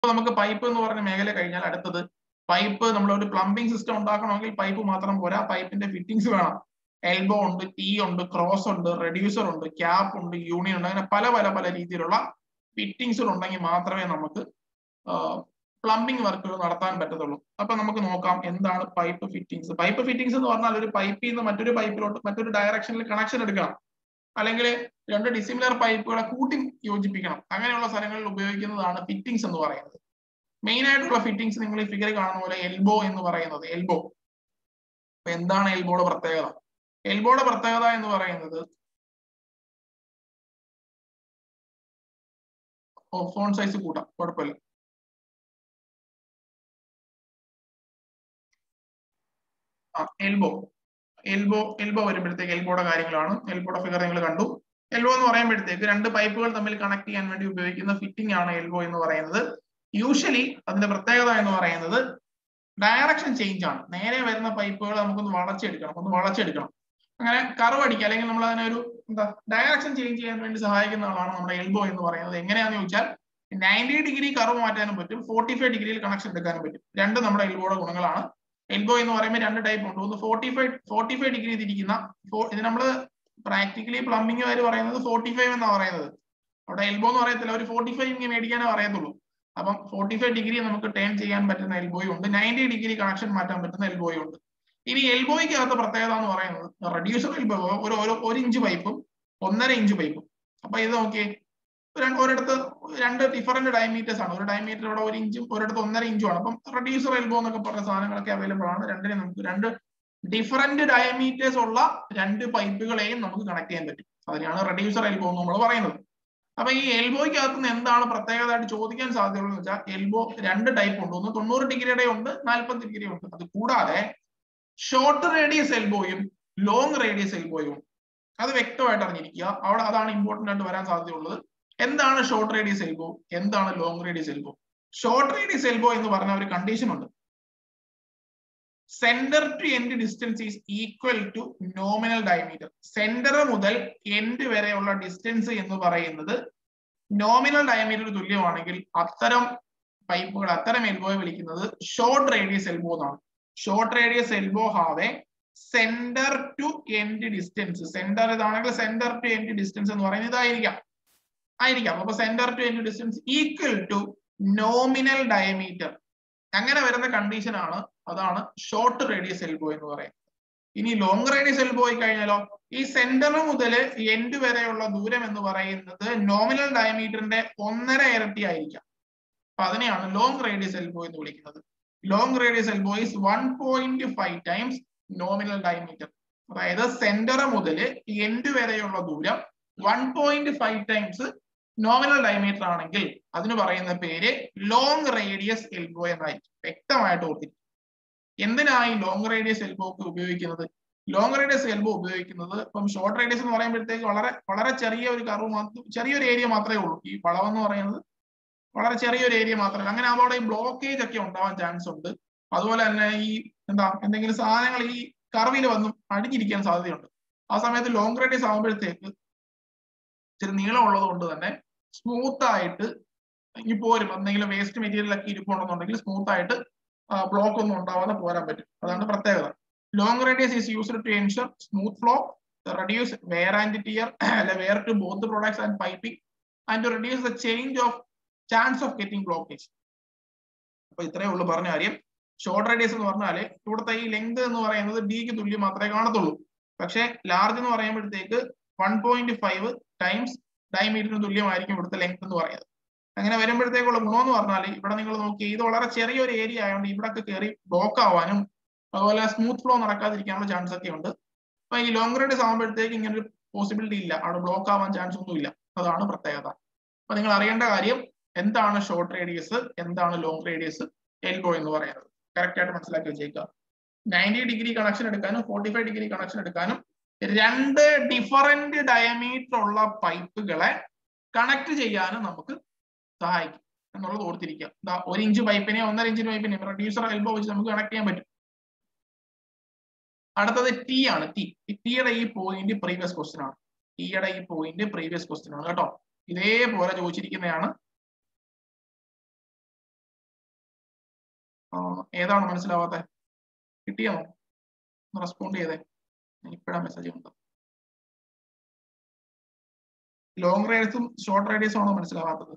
അപ്പൊ നമുക്ക് പൈപ്പ് എന്ന് പറഞ്ഞ മേഖല കഴിഞ്ഞാൽ അടുത്തത് പൈപ്പ് നമ്മൾ ഒരു പ്ലംബിംഗ് സിസ്റ്റം ഉണ്ടാക്കണമെങ്കിൽ പൈപ്പ് മാത്രം പോരാ പൈപ്പിന്റെ ഫിറ്റിംഗ്സ് വേണം എൽബോ ഉണ്ട് ടീ ഉണ്ട് ക്രോസ് ഉണ്ട് റെഡ്യൂസർ ഉണ്ട് ക്യാപ്പ് ഉണ്ട് യൂണിയൻ ഉണ്ട് അങ്ങനെ പല പല പല രീതിയിലുള്ള ഫിറ്റിംഗ്സുകൾ ഉണ്ടെങ്കിൽ മാത്രമേ നമുക്ക് പ്ലംബിംഗ് വർക്കുകൾ നടത്താൻ പറ്റത്തുള്ളൂ അപ്പൊ നമുക്ക് നോക്കാം എന്താണ് പൈപ്പ് ഫിറ്റിംഗ്സ് പൈപ്പ് ഫിറ്റിംഗ്സ് എന്ന് പറഞ്ഞാൽ ഒരു പൈപ്പിൽ നിന്ന് മറ്റൊരു പൈപ്പിലോട്ട് മറ്റൊരു ഡയറക്ഷനിൽ കണക്ഷൻ എടുക്കണം അല്ലെങ്കിൽ രണ്ട് ഡിസിമിലർ പൈപ്പുകളെ കൂട്ടി യോജിപ്പിക്കണം അങ്ങനെയുള്ള സ്ഥലങ്ങളിൽ ഉപയോഗിക്കുന്നതാണ് ഫിറ്റിംഗ്സ് എന്ന് പറയുന്നത് മെയിൻ ആയിട്ടുള്ള ഫിറ്റിംഗ്സ് നിങ്ങൾ ഈ ഫിഗർ കാണുന്ന പോലെ എൽബോ എന്ന് പറയുന്നത് എൽബോ അപ്പൊ എന്താണ് എൽബോയുടെ പ്രത്യേകത എൽബോയുടെ പ്രത്യേകത എന്ന് പറയുന്നത് ഓ ഫോൺ സൈസ് കൂട്ടാം കുഴപ്പമില്ല ആ എൽബോ എൽബോ എൽബോ വരുമ്പോഴത്തേക്ക് എൽബോയുടെ കാര്യങ്ങളാണ് എൽബോയുടെ ഫിഗർ നിങ്ങൾ കണ്ടു എൽബോ എന്ന് പറയുമ്പോഴത്തേക്ക് രണ്ട് പൈപ്പുകൾ തമ്മിൽ കണക്ട് ചെയ്യാൻ വേണ്ടി ഉപയോഗിക്കുന്ന ഫിറ്റിംഗ് ആണ് എൽബോ എന്ന് പറയുന്നത് യൂഷ്വലി അതിന്റെ പ്രത്യേകത എന്ന് പറയുന്നത് ഡയറക്ഷൻ ചേഞ്ച് ആണ് നേരെ വരുന്ന പൈപ്പുകൾ നമുക്കൊന്ന് വളച്ചെടുക്കണം ഒന്ന് വളച്ചെടുക്കണം അങ്ങനെ കർവ് അടിക്കുക അല്ലെങ്കിൽ നമ്മൾ അതിനെ ഒരു എന്താ ഡയറക്ഷൻ ചേഞ്ച് ചെയ്യാൻ വേണ്ടി സഹായിക്കുന്ന ആളാണ് നമ്മുടെ എൽബോ എന്ന് പറയുന്നത് എങ്ങനെയാന്ന് ചോദിച്ചാൽ നയൻറ്റി ഡിഗ്രി കർവ് മാറ്റാനും പറ്റും ഫോർട്ടി ഫൈവ് ഡിഗ്രിയിൽ കണക്ഷൻ എടുക്കാനും പറ്റും രണ്ട് നമ്മുടെ എൽബോയുടെ ഗുണങ്ങളാണ് എൽബോ എന്ന് പറയുമ്പോൾ രണ്ട് ടൈപ്പ് ഉണ്ട് ഒന്ന് forty five forty five degree തിരിക്കുന്ന ഇത് നമ്മൾ പ്രാക്ടിക്കലി പ്ലംബിംഗ് വരെ പറയുന്നത് ഫോർട്ടി ഫൈവ് എന്നാണ് പറയുന്നത് അവിടെ എൽബോ എന്ന് പറയത്തില്ല ഒരു ഫോർട്ടി ഫൈവ് ഇങ്ങനെ മേടിക്കാനേ പറയത്തുള്ളൂ അപ്പം ഫോർട്ടി ഫൈവ് ഡിഗ്രി നമുക്ക് ടേൺ ചെയ്യാൻ പറ്റുന്ന എൽബോയും ഉണ്ട് നയൻറ്റി ഡിഗ്രി കണക്ഷൻ മാറ്റാൻ പറ്റുന്ന എൽബോയും ഉണ്ട് ഇനി എൽബോയ്ക്കകത്ത് പ്രത്യേകത എന്ന് പറയുന്നത് റെഡ്യൂസർ എൽബോ ഒരു ഒരു ഒരു ഇഞ്ച് പൈപ്പും ഒന്നര ഇഞ്ച് പൈപ്പും അപ്പൊ ഇത് നോക്കിയേ ഒരിടത്ത് രണ്ട് ഡിഫറന്റ് ഡയമീറ്റേഴ്സ് ആണ് ഒരു ഡയമീറ്റർ ഇവിടെ ഒരു ഇഞ്ചും ഒരിടത്ത് ഒന്നര ഇഞ്ചും ആണ് അപ്പം റെഡ്യൂസർ എൽബോ എന്നൊക്കെ പറഞ്ഞ സാധനങ്ങളൊക്കെ അവൈലബിൾ ആണ് രണ്ടിനെ നമുക്ക് രണ്ട് ഡിഫറന്റ് ഡയമീറ്റേഴ്സ് ഉള്ള രണ്ട് പൈപ്പുകളെയും നമുക്ക് കണക്ട് ചെയ്യാൻ പറ്റും അതിനാണ് റെഡ്യൂസർ എൽബോ എന്ന് നമ്മൾ പറയുന്നത് അപ്പൊ ഈ എൽബോയ്ക്കകത്ത് നിന്ന് എന്താണ് പ്രത്യേകതയായിട്ട് ചോദിക്കാൻ സാധ്യതയുള്ളത് വെച്ചാൽ എൽബോ രണ്ട് ടൈപ്പ് ഉണ്ട് ഒന്ന് തൊണ്ണൂറ് ഡിഗ്രിയുടെ ഉണ്ട് നാൽപ്പത് ഡിഗ്രി ഉണ്ട് അത് കൂടാതെ ഷോർട്ട് റേഡിയസ് എൽബോയും ലോങ് റേഡിയസ് എൽബോയും അത് വ്യക്തമായിട്ട് അറിഞ്ഞിരിക്കുക അവിടെ അതാണ് ഇമ്പോർട്ടന്റ് ആയിട്ട് വരാൻ സാധ്യതയുള്ളത് എന്താണ് ഷോർട്ട് റേഡിയസ് എൽബോ എന്താണ് long radius elbow short radius elbow എന്ന് പറഞ്ഞ ഒരു കണ്ടീഷൻ ഉണ്ട് centre to end distance is equal to nominal diameter centre മുതൽ എൻഡ് വരെയുള്ള ഡിസ്റ്റൻസ് എന്ന് പറയുന്നത് നോമിനൽ ഡയമീറ്റർ തുല്യമാണെങ്കിൽ അത്തരം പൈപ്പുകൾ അത്തരം എൽബോയെ വിളിക്കുന്നത് ഷോർട്ട് റേഡിയസ് എൽബോ എന്നാണ് short radius elbow have a centre to end distance centre ഇതാണെങ്കിൽ സെന്റർ ടു എൻഡ് ഡിസ്റ്റൻസ് എന്ന് പറയുന്നത് ഇതായിരിക്കാം ആയിരിക്കാം അപ്പൊ centre to end distance equal to nominal diameter അങ്ങനെ വരുന്ന കണ്ടീഷൻ ആണ് അതാണ് ഷോർട്ട് റേഡിയസ് എൽബോ എന്ന് പറയുന്നത് ഇനി ലോങ് റേഡിയസ് എൽബോ ആയി കഴിഞ്ഞാലോ ഈ സെന്റർ മുതൽ എൻഡ് വരെയുള്ള ദൂരം എന്ന് പറയുന്നത് നോമിനൽ ഡയമീറ്ററിന്റെ ഒന്നര ഇരട്ടി ആയിരിക്കാം അപ്പൊ അതിനെയാണ് ലോങ് റേഡിയസ് എൽബോ എന്ന് വിളിക്കുന്നത് long radius elbow is one point five times nominal diameter അതായത് സെന്റർ മുതൽ എൻഡ് വരെയുള്ള ദൂരം one point five times nominal diameter ആണെങ്കിൽ അതിന് പറയുന്ന പേര് ലോങ് റേഡിയസ് എൽബോ എന്നായിരിക്കും വ്യക്തമായിട്ട് ഓർത്തിരിക്കും എന്തിനായി ലോങ് റേഡിയസ് എൽബോ ഒക്കെ ഉപയോഗിക്കുന്നത് ലോങ് റേഡിയസ് എൽബോ ഉപയോഗിക്കുന്നത് ഇപ്പം ഷോർട്ട് റേഡിയസ് എന്ന് പറയുമ്പോഴത്തേക്ക് വളരെ വളരെ ചെറിയ ഒരു കർവ് മാത്രം ചെറിയൊരു ഏരിയ മാത്രമേ ഉള്ളൂ ഈ വളവെന്ന് പറയുന്നത് വളരെ ചെറിയൊരു ഏരിയ മാത്രമേ അങ്ങനെ ആകുമ്പോൾ അവിടെ ഈ ബ്ലോക്കേജ് ഒക്കെ ഉണ്ടാവാൻ ചാൻസ് ഉണ്ട് അതുപോലെ തന്നെ ഈ എന്താ എന്തെങ്കിലും സാധനങ്ങൾ ഈ കർവിൽ വന്നും അടിഞ്ഞിരിക്കാൻ സാധ്യതയുണ്ട് ആ സമയത്ത് ലോങ് റേഡിയസ് ആകുമ്പോഴത്തേക്ക് ഇച്ചിരി നീളം ഉള്ളത് കൊണ്ട് തന്നെ സ്മൂത്ത് ആയിട്ട് ഇനി പോരും എന്തെങ്കിലും വേസ്റ്റ് മെറ്റീരിയൽ ഒക്കെ ഇരിപ്പുണ്ടെന്നുണ്ടെങ്കിൽ സ്മൂത്ത് ആയിട്ട് ബ്ലോക്ക് ഒന്നും ഉണ്ടാവാതെ പോരാൻ പറ്റും അതാണ് പ്രത്യേകത long radius is used to ensure smooth flow reduce wear and tear അല്ലെ wear to both products and piping and to reduce the change of chance of getting blockage അപ്പൊ ഇത്രയേ ഉള്ളൂ പറഞ്ഞ കാര്യം ഷോർട്ട് റേഡിയസ് എന്ന് പറഞ്ഞാല് ഇവിടുത്തെ ഈ ലെങ്ത് എന്ന് പറയുന്നത് ഡിക്ക് തുല്യം മാത്രമേ കാണത്തുള്ളൂ പക്ഷെ ലാർജ് എന്ന് പറയുമ്പോഴത്തേക്ക് വൺ പോയിന്റ് ഫൈവ് ടൈംസ് ഡയമീറ്ററിന് തുല്യമായിരിക്കും ഇവിടുത്തെ ലെങ്ത് എന്ന് പറയുന്നത് അങ്ങനെ വരുമ്പോഴത്തേക്കുള്ള ഗുണം എന്ന് പറഞ്ഞാൽ ഇവിടെ നിങ്ങൾ നോക്കി ഇത് വളരെ ചെറിയൊരു ഏരിയ ആയതുകൊണ്ട് ഇവിടെ ഒക്കെ കയറി ബ്ലോക്ക് ആവാനും അതുപോലെ സ്മൂത്ത് ഫ്ലോ നടക്കാതിരിക്കാനുള്ള ചാൻസ് ഒക്കെ ഉണ്ട് അപ്പൊ ഈ ലോങ് റേഡിയസ് ആകുമ്പോഴത്തേക്ക് ഇങ്ങനെ ഒരു പോസിബിലിറ്റി ഇല്ല അവിടെ ബ്ലോക്ക് ആവാൻ ചാൻസ് ഒന്നും ഇല്ല അതാണ് പ്രത്യേകത അപ്പൊ നിങ്ങൾ അറിയേണ്ട കാര്യം എന്താണ് ഷോർട്ട് റേഡിയസ് എന്താണ് ലോങ് റേഡിയസ് എൽബോ എന്ന് പറയുന്നത് കറക്റ്റ് ആയിട്ട് മനസ്സിലാക്കി വെച്ചേക്കുക നയൻറ്റി ഡിഗ്രി കണക്ഷൻ എടുക്കാനും ഫോർട്ടി ഫൈവ് ഡിഗ്രി കണക്ഷൻ എടുക്കാനും രണ്ട് ഡിഫറന്റ് ഡയമീറ്റർ ഉള്ള പൈപ്പുകളെ കണക്ട് ചെയ്യാനും നമുക്ക് സഹായിക്കും എന്നുള്ളത് ഓർത്തിരിക്കുക എന്താ ഒരു ഇഞ്ച് പൈപ്പിനെ ഒന്നര ഇഞ്ച് പൈപ്പിനെ റെഡ്യൂസർ എൽബോ വെച്ച് നമുക്ക് കണക്ട് ചെയ്യാൻ പറ്റും അടുത്തത് ടി ആണ് ടി ടിയുടെ ഈ പോയിന്റ് പ്രീവിയസ് ക്വസ്റ്റ്യൻ ആണ് ടിയുടെ ഈ പോയിന്റ് പ്രീവിയസ് ക്വസ്റ്റ്യൻ ആണ് കേട്ടോ ഇതേപോലെ ചോദിച്ചിരിക്കുന്നതാണ് ഏതാണ് മനസ്സിലാവാത്ത കിട്ടിയോ റെസ്പോണ്ട് ചെയ്തേ ഇപ്പോഴാ മെസ്സേജ് ഉണ്ട് ലോങ് റൈഡ്സും ഷോർട്ട് റൈഡേഴ്സും ആണോ മനസ്സിലാവാത്തത്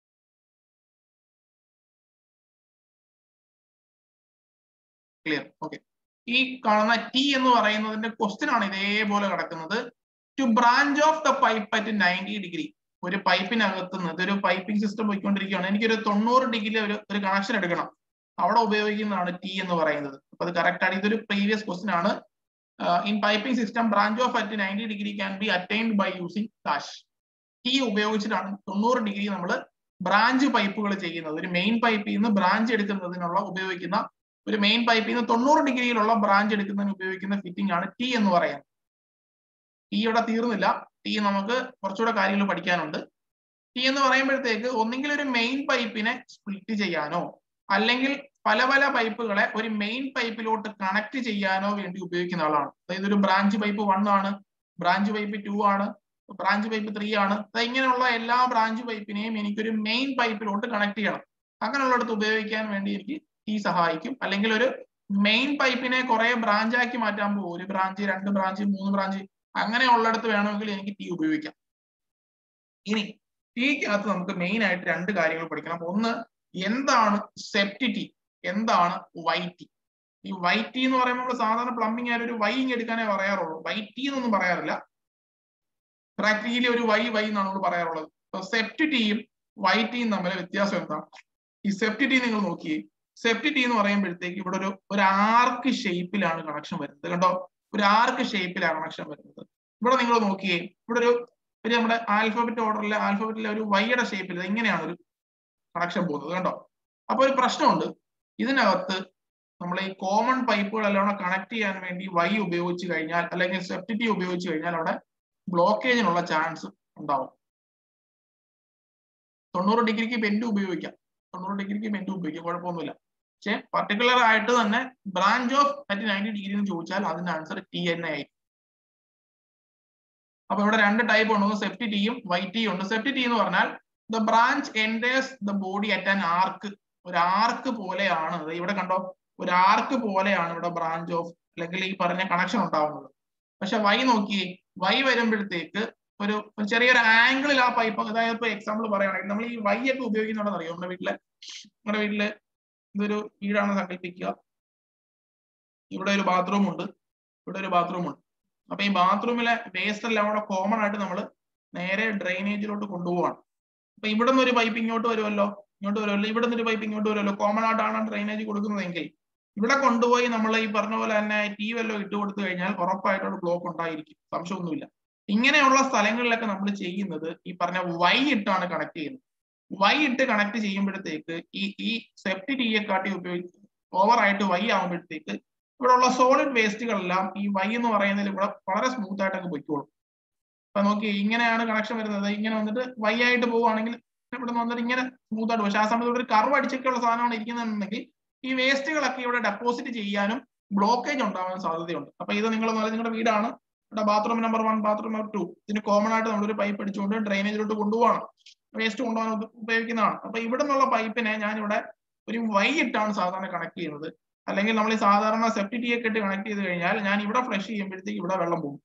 ക്ലിയർ ഓക്കെ ഈ കാണുന്ന ടി എന്ന് പറയുന്നതിന്റെ ക്വസ്റ്റ്യൻ ആണ് ഇതേപോലെ കിടക്കുന്നത് to branch off the pipe at ninety degree ഒരു പൈപ്പിനകത്ത് നിന്ന് ഇതൊരു പൈപ്പിംഗ് സിസ്റ്റം പോയിക്കൊണ്ടിരിക്കുകയാണ് എനിക്കൊരു തൊണ്ണൂറ് ഡിഗ്രി ഒരു ഒരു കണക്ഷൻ എടുക്കണം അവിടെ ഉപയോഗിക്കുന്നതാണ് ടി എന്ന് പറയുന്നത് അപ്പൊ അത് കറക്റ്റ് ആണ് ഇതൊരു പ്രീവിയസ് ക്വസ്റ്റ്യൻ ആണ് in piping system branch off at ninety degree can be attained by using കാഷ് ടി ഉപയോഗിച്ചിട്ടാണ് തൊണ്ണൂറ് ഡിഗ്രി നമ്മൾ ബ്രാഞ്ച് പൈപ്പുകൾ ചെയ്യുന്നത് ഒരു മെയിൻ പൈപ്പിൽ നിന്ന് ബ്രാഞ്ച് എടുക്കുന്നതിനുള്ള ഉപയോഗിക്കുന്ന ഒരു മെയിൻ പൈപ്പിൽ നിന്ന് തൊണ്ണൂറ് ഡിഗ്രിയിലുള്ള ബ്രാഞ്ച് എടുക്കുന്നതിന് ഉപയോഗിക്കുന്ന ഫിറ്റിംഗ് ആണ് ടി എന്ന് പറയുന്നത് ടി ഇവിടെ തീർന്നില്ല ടി നമുക്ക് കുറച്ചുകൂടെ കാര്യങ്ങൾ പഠിക്കാനുണ്ട് ടി എന്ന് പറയുമ്പോഴത്തേക്ക് ഒന്നെങ്കിൽ ഒരു മെയിൻ പൈപ്പിനെ സ്പ്ലിറ്റ് ചെയ്യാനോ അല്ലെങ്കിൽ പല പല പൈപ്പുകളെ ഒരു മെയിൻ പൈപ്പിലോട്ട് കണക്ട് ചെയ്യാനോ വേണ്ടി ഉപയോഗിക്കുന്ന ആളാണ് അതായത് ഒരു ബ്രാഞ്ച് പൈപ്പ് വൺ ആണ് ബ്രാഞ്ച് പൈപ്പ് ടു ആണ് ബ്രാഞ്ച് പൈപ്പ് ത്രീ ആണ് ഇങ്ങനെയുള്ള എല്ലാ ബ്രാഞ്ച് പൈപ്പിനെയും എനിക്കൊരു മെയിൻ പൈപ്പിലോട്ട് കണക്ട് ചെയ്യണം അങ്ങനെയുള്ളിടത്ത് ഉപയോഗിക്കാൻ വേണ്ടി എനിക്ക് ടി സഹായിക്കും അല്ലെങ്കിൽ ഒരു മെയിൻ പൈപ്പിനെ കുറെ ബ്രാഞ്ച് ആക്കി മാറ്റാൻ പോകും ഒരു ബ്രാഞ്ച് രണ്ട് ബ്രാഞ്ച് മൂന്ന് ബ്രാഞ്ച് അങ്ങനെ ഉള്ളിടത്ത് വേണമെങ്കിൽ എനിക്ക് ടി ഉപയോഗിക്കാം ഇനി ടീക്കകത്ത് നമുക്ക് മെയിൻ ആയിട്ട് രണ്ട് കാര്യങ്ങൾ പഠിക്കണം ഒന്ന് എന്താണ് സെപ്റ്റിറ്റി എന്താണ് വൈറ്റി ഈ വൈറ്റി എന്ന് പറയുമ്പോൾ നമ്മൾ സാധാരണ പ്ലംബിംഗ് ആയിട്ട് ഒരു വൈങ് എടുക്കാനേ പറയാറുള്ളൂ വൈറ്റി എന്നൊന്നും പറയാറില്ല പ്രാക്ടിക്കലി ഒരു വൈ വൈ എന്നാണ് നമ്മൾ പറയാറുള്ളത് സെപ്റ്റിറ്റിയും വൈറ്റിയും തമ്മിലെ വ്യത്യാസം എന്താണ് ഈ സെപ്റ്റിറ്റി നിങ്ങൾ നോക്കിയേ സെപ്റ്റിറ്റി എന്ന് പറയുമ്പോഴത്തേക്ക് ഇവിടെ ഒരു ഒരു ആർക്ക് ഷേപ്പിലാണ് കണക്ഷൻ വരുന്നത് കണ്ടോ ഒരു ആർക്ക് ഷേപ്പിലാണ് കണക്ഷൻ വരുന്നത് ഇവിടെ നിങ്ങൾ നോക്കിയേ ഇവിടെ ഒരു ഒരു നമ്മുടെ ആൽഫബറ്റ് ഓർഡറിലെ ആൽഫബറ്റിലെ ഒരു വൈയുടെ ഷേപ്പിൽ ഇങ്ങനെയാണ് ഒരു കണക്ഷൻ പോകുന്നത് കണ്ടോ അപ്പൊ ഒരു പ്രശ്നമുണ്ട് ഇതിനകത്ത് നമ്മൾ ഈ കോമൺ പൈപ്പുകളെല്ലാം കൂടെ കണക്ട് ചെയ്യാൻ വേണ്ടി വൈ ഉപയോഗിച്ച് കഴിഞ്ഞാൽ അല്ലെങ്കിൽ സെപ്റ്റിറ്റി ഉപയോഗിച്ച് കഴിഞ്ഞാൽ അവിടെ ബ്ലോക്കേജിനുള്ള ചാൻസ് ഉണ്ടാവും തൊണ്ണൂറ് ഡിഗ്രിക്ക് ബെൻഡ് ഉപയോഗിക്കാം തൊണ്ണൂറ് ഡിഗ്രിക്ക് ബെൻഡ് ഉപയോഗിക്കാം കുഴപ്പമൊന്നുമില്ല പക്ഷെ പർട്ടിക്കുലർ ആയിട്ട് തന്നെ branch off at ninety degree എന്ന് ചോദിച്ചാൽ അതിന്റെ ആൻസർ ടി എൻ ആയിരിക്കും അപ്പൊ ഇവിടെ രണ്ട് ടൈപ്പ് ഉണ്ട് സെപ്റ്റി ടിയും വൈ ടി ഉണ്ട് സെപ്റ്റി ടി എന്ന് പറഞ്ഞാൽ the branch enters the body at an arc ഒരു ആർക്ക് പോലെയാണ് ഇവിടെ കണ്ടോ ഒരു ആർക്ക് പോലെയാണ് ഇവിടെ ബ്രാഞ്ച് ഓഫ് അല്ലെങ്കിൽ ഈ പറഞ്ഞ കണക്ഷൻ ഉണ്ടാവുന്നത് പക്ഷെ വൈ നോക്കി വൈ വരുമ്പോഴത്തേക്ക് ഒരു ചെറിയൊരു ആംഗിളിൽ ആ പൈപ്പ് അതായത് ഇപ്പൊ എക്സാമ്പിൾ പറയുകയാണെങ്കിൽ നമ്മൾ ഈ വൈ ഒക്കെ ഉപയോഗിക്കുന്നുണ്ടെന്ന് അറിയാം നമ്മുടെ വീട്ടിലെ നമ്മുടെ വീട്ടില് ഇതൊരു വീടാണ് സങ്കല്പിക്കുക ഇവിടെ ഒരു ബാത്റൂം ഉണ്ട് ഇവിടെ ഒരു ബാത്റൂം ഉണ്ട് അപ്പൊ ഈ ബാത്റൂമിലെ വേസ്റ്റ് എല്ലാം കൂടെ കോമൺ ആയിട്ട് നമ്മൾ നേരെ ഡ്രെയിനേജിലോട്ട് കൊണ്ടുപോവാണ് അപ്പൊ ഇവിടെ നിന്ന് ഒരു പൈപ്പ് ഇങ്ങോട്ട് വരുമല്ലോ ഇങ്ങോട്ട് വരുമല്ലോ ഇവിടെ നിന്ന് ഒരു പൈപ്പ് ഇങ്ങോട്ട് വരുമല്ലോ കോമൺ ആയിട്ടാണ് ഡ്രെയിനേജ് കൊടുക്കുന്നതെങ്കിൽ ഇവിടെ കൊണ്ടുപോയി നമ്മൾ ഈ പറഞ്ഞ പോലെ തന്നെ ടി വല്ലോ ഇട്ട് കൊടുത്തു കഴിഞ്ഞാൽ ഉറപ്പായിട്ടുള്ള ബ്ലോക്ക് ഉണ്ടായിരിക്കും സംശയമൊന്നുമില്ല ഇങ്ങനെയുള്ള സ്ഥലങ്ങളിലൊക്കെ നമ്മൾ ചെയ്യുന്നത് ഈ പറഞ്ഞ വൈ ഇട്ടാണ് കണക്ട് ചെയ്യുന്നത് വൈ ഇട്ട് കണക്ട് ചെയ്യുമ്പോഴത്തേക്ക് ഈ ഈ സെപ്റ്റി ടിയെ കാട്ടി ഉപയോഗിച്ച് ഓവറായിട്ട് വൈ ആകുമ്പോഴത്തേക്ക് ഇവിടെ ഉള്ള സോളിഡ് വേസ്റ്റുകളെല്ലാം ഈ വൈ എന്ന് പറയുന്നതിൽ ഇവിടെ വളരെ സ്മൂത്ത് ആയിട്ട് അങ്ങ് പൊയ്ക്കോളും അപ്പൊ നോക്കി ഇങ്ങനെയാണ് കണക്ഷൻ വരുന്നത് ഇങ്ങനെ വന്നിട്ട് വൈ ആയിട്ട് പോവുകയാണെങ്കിൽ ഇവിടെ നിന്ന് വന്നിട്ട് ഇങ്ങനെ സ്മൂത്ത് ആയിട്ട് പക്ഷെ ആ സമയത്ത് ഒരു കർവ് അടിച്ചൊക്കെയുള്ള സാധനമാണ് ഇരിക്കുന്നതെന്നുണ്ടെങ്കിൽ ഈ വേസ്റ്റുകളൊക്കെ ഇവിടെ ഡെപ്പോസിറ്റ് ചെയ്യാനും ബ്ലോക്കേജ് ഉണ്ടാവാൻ സാധ്യതയുണ്ട് അപ്പൊ ഇത് നിങ്ങൾ നിങ്ങളുടെ വീടാണ് ഇവിടെ bathroom number one bathroom number two ഇതിന് കോമൺ ആയിട്ട് നമ്മളൊരു പൈപ്പ് അടിച്ചുകൊണ്ട് ഡ്രെയിനേജിലോട്ട് കൊണ്ടുപോകണം വേസ്റ്റ് കൊണ്ടുപോകാൻ ഉപയോഗിക്കുന്നതാണ് അപ്പൊ ഇവിടെ നിന്നുള്ള പൈപ്പിനെ ഞാൻ ഇവിടെ ഒരു വൈ ഇട്ടാണ് സാധാരണ കണക്ട് ചെയ്യുന്നത് അല്ലെങ്കിൽ നമ്മൾ ഈ സാധാരണ സെപ്റ്റി ഒക്കെ ഇട്ട് കണക്ട് ചെയ്ത് കഴിഞ്ഞാൽ ഞാൻ ഇവിടെ ഫ്ലഷ് ചെയ്യുമ്പോഴത്തേക്ക് ഇവിടെ വെള്ളം പോകും